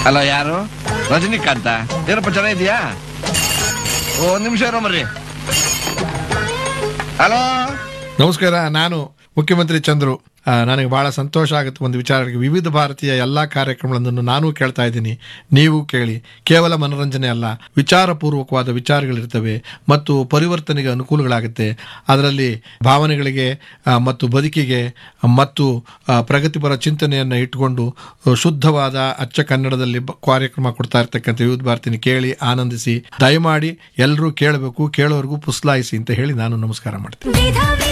ಅಲ್ಲ ಯಾರು ರಜನಿಕಾಂತ ಏನಪ್ಪ ಚೆನ್ನಾಗಿದ್ಯಾ ಓ ಒಂದ್ ನಿಮಿಷ ಇರೋ ಮರ್ರಿ ಹಲೋ ನಮಸ್ಕಾರ ನಾನು ಮುಖ್ಯಮಂತ್ರಿ ಚಂದ್ರು ಆ, ನನಗೆ ಬಹಳ ಸಂತೋಷ ಆಗುತ್ತೆ ಒಂದು ವಿಚಾರಕ್ಕೆ ವಿವಿಧ ಭಾರತೀಯ ಎಲ್ಲ ಕಾರ್ಯಕ್ರಮಗಳನ್ನು ನಾನು ಕೇಳ್ತಾ ಇದ್ದೀನಿ ನೀವು ಕೇಳಿ ಕೇವಲ ಮನೋರಂಜನೆ ಅಲ್ಲ ವಿಚಾರಪೂರ್ವಕವಾದ ವಿಚಾರಗಳಿರ್ತವೆ ಮತ್ತು ಪರಿವರ್ತನೆಗೆ ಅನುಕೂಲಗಳಾಗುತ್ತೆ ಅದರಲ್ಲಿ ಭಾವನೆಗಳಿಗೆ ಆ, ಮತ್ತು ಬದುಕಿಗೆ ಮತ್ತು ಆ, ಪ್ರಗತಿಪರ ಚಿಂತನೆಯನ್ನು ಇಟ್ಟುಕೊಂಡು ಆ, ಶುದ್ಧವಾದ ಅಚ್ಚ ಕನ್ನಡದಲ್ಲಿ ಬ- ಕಾರ್ಯಕ್ರಮ ಕೊಡ್ತಾ ಇರ್ತಕ್ಕಂಥ ವಿವಿಧ ಭಾರತಿನಿ ಕೇಳಿ ಆನಂದಿಸಿ ದಯಮಾಡಿ ಎಲ್ಲರೂ ಕೇಳಬೇಕು ಕೇಳೋರ್ಗೂ ಪುಸ್ಲಾಯಿಸಿ ಅಂತ ಹೇಳಿ ನಾನು ನಮಸ್ಕಾರ ಮಾಡ್ತೀನಿ ವಿಧ